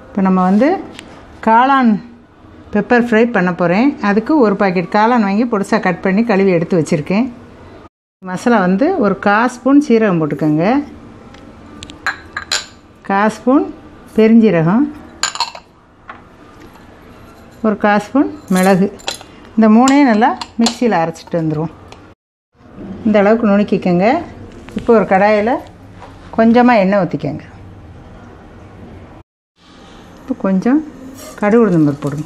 இப்போ நம்ம வந்து காளான் பெப்பர் ஃப்ரை பண்ண போகிறேன் அதுக்கு ஒரு பாக்கெட் காளான் வாங்கி பொடிசாக கட் பண்ணி கழுவி எடுத்து வச்சுருக்கேன் மசாலா வந்து ஒரு கால் ஸ்பூன் சீரகம் போட்டுக்கோங்க கால் ஸ்பூன் பெருஞ்சீரகம் ஒரு கால் ஸ்பூன் மிளகு இந்த மூணையும் நல்லா மிக்சியில் அரைச்சிட்டு வந்துடுவோம் இந்த அளவுக்கு நுணுக்கிக்கோங்க இப்போ ஒரு கடாயில் கொஞ்சமாக எண்ணெய் ஊற்றிக்கோங்க இப்போ கொஞ்சம் கடுகு உளுந்தம்பருப்பு போடுங்க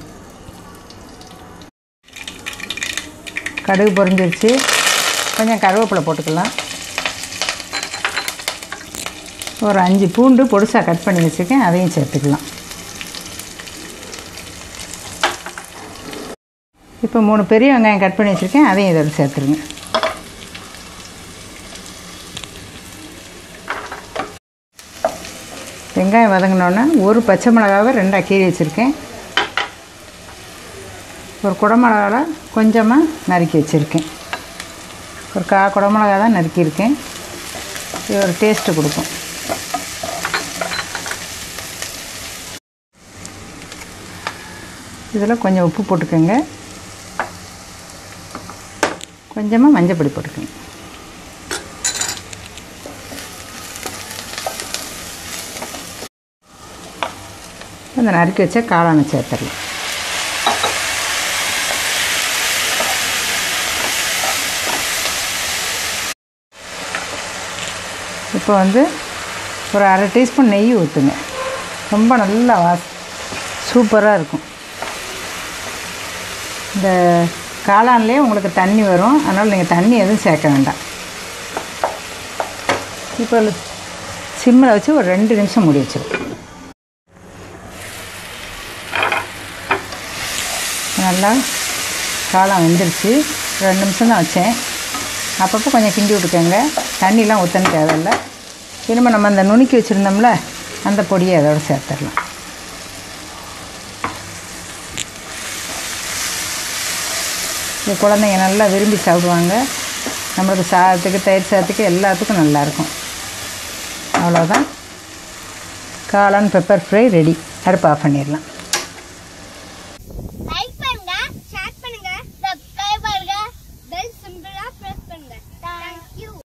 கடுகு பொரிஞ்சிருச்சு கொஞ்சம் கருவேப்பிலை போட்டுக்கலாம் ஒரு அஞ்சு பூண்டு பொடிசாக கட் பண்ணி வச்சுருக்கேன் அதையும் சேர்த்துக்கலாம் இப்போ மூணு பெரிய வெங்காயம் கட் பண்ணி வச்சுருக்கேன் அதையும் இதோட சேர்த்துருங்க வெங்காயம் வதங்கினோன்னே ஒரு பச்சை மிளகாவை ரெண்டாக கீறி வச்சுருக்கேன் ஒரு குடமிளகாவில் கொஞ்சமாக நறுக்கி வச்சுருக்கேன் ஒரு கா குடமிளகா தான் நறுக்கியிருக்கேன் இது ஒரு டேஸ்ட்டு கொடுக்கும் இதில் கொஞ்சம் உப்பு போட்டுக்கோங்க கொஞ்சமாக மஞ்சள் பொடி போட்டுக்கோங்க அந்த நறுக்கி வச்ச காளானை சேர்த்துடலாம் இப்போ வந்து ஒரு அரை டீஸ்பூன் நெய் ஊற்றுங்க ரொம்ப நல்லா வாஸ் சூப்பராக இருக்கும் இந்த காளான்லேயே உங்களுக்கு தண்ணி வரும் அதனால் நீங்கள் தண்ணி எதுவும் சேர்க்க வேண்டாம் இப்போ சிம்மில் வச்சு ஒரு ரெண்டு நிமிஷம் மூடி வச்சிருக்கேன் நல்லா காளான் வெந்துருச்சு ரெண்டு நிமிஷம் தான் வச்சேன் அப்பப்போ கொஞ்சம் கிண்டி விட்டுக்கோங்க தண்ணிலாம் ஊற்றணும் தேவையில்லை திரும்ப நம்ம அந்த நுணுக்கி வச்சுருந்தோம்ல அந்த பொடியை அதோட சேர்த்துடலாம் இது குழந்தைங்க நல்லா விரும்பி சாப்பிடுவாங்க நம்மளுக்கு சாதத்துக்கு தயிர் சாதத்துக்கு எல்லாத்துக்கும் நல்லாயிருக்கும் அவ்வளோதான் காளான் பெப்பர் ஃப்ரை ரெடி அடுப்பு ஆஃப் பண்ணிடலாம்